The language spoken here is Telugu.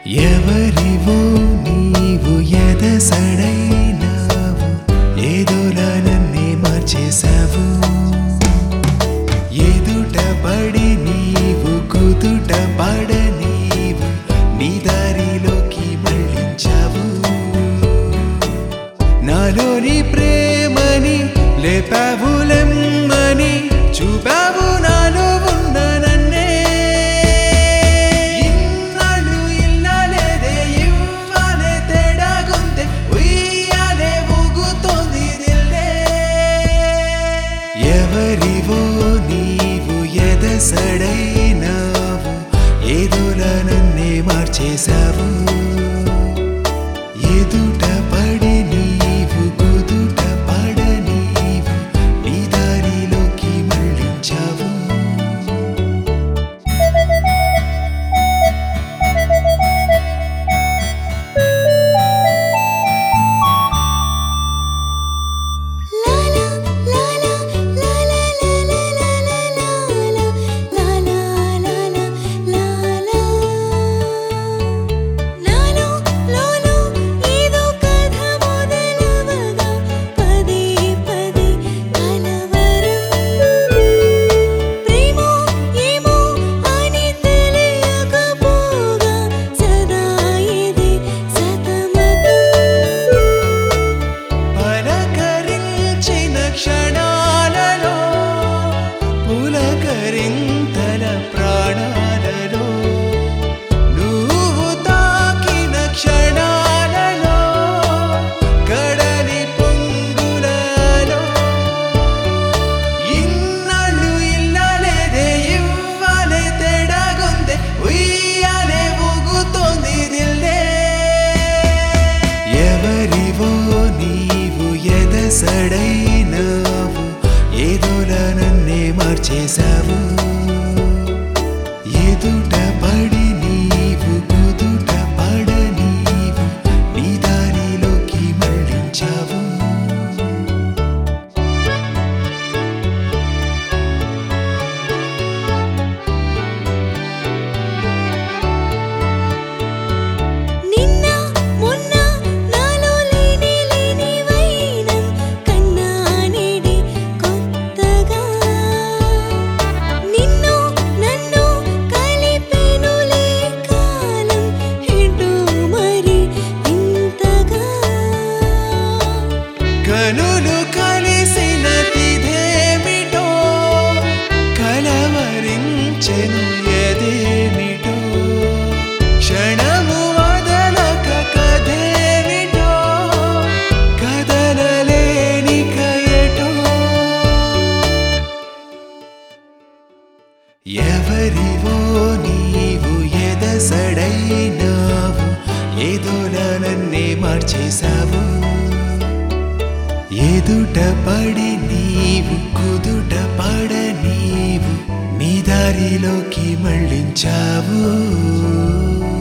ఎవరివో నీవు ఎదసడైనావు ఏదోలా నన్నే మార్చేశావు ఎదుట పడి నీవు కుదుట పడ నీవు నీ దారిలోకి మళ్ళించావు నాలోని ప్రేమని లేపావులెమ్మని చూపావు నాలో ఉన్న నన్నే ఇన్నాళ్ళు ఇల్లాలేదే ఇవ్వాలే తేడాగుందే ఉయ్యాలే ఊగుతోంది దిల్లే ఎవరివో నీవు ఎదసడైనావు ఏదోలా నన్నే మార్చేశావు ఎదుట పడి నీవు కుదుట పడ నీవు నీ దారిలోకి మళ్ళించావు లాలా లాలా లాలా లాలా లాలా లాలా లాలా లాలా నాలో లోలో ఏదో కథ మొదలవగా పదే పదే కలవరం ప్రేమో ఏమో అని తెలియకపోగా సదా ఇది సతమతం పలకరించిన క్షణాలలో పులకరింతల ప్రాణాలలో నువ్వు తాకిన క్షణాలలో కడలి పొంగులలో ఇన్నాళ్ళు ఇల్లాలేదే ఇవ్వాలే తేడాగుందే ఉయ్యాలే ఊగుతోంది దిల్లే ఎవరివో నీవు ఎదసడైనావు ఏదోలా నన్నే మార్చేశావు ఎదుట పడి నీవు కుదుట పడ నీవు నీ దారిలోకి మళ్ళించావు నిన్న మొన్న నాలో లేని లేని వైనం కన్నా నేడి కొత్తగా నిన్ను నన్ను కలిపెనులే కాలం ఎటు మరి ఇంతగా కనులు కలిసిన తిథేమిటో కలవరించెను ఎదేమిటో క్షణము వదలక కథేమిటో కదలలేని కయటో ఎవరివో నీవు ఎదసడైనావు ఏదోలా నన్నే మార్చేశావు ఎదుట పడి నీవు కుదుట పడ నీవు నీ దారిలోకి మళ్ళించావు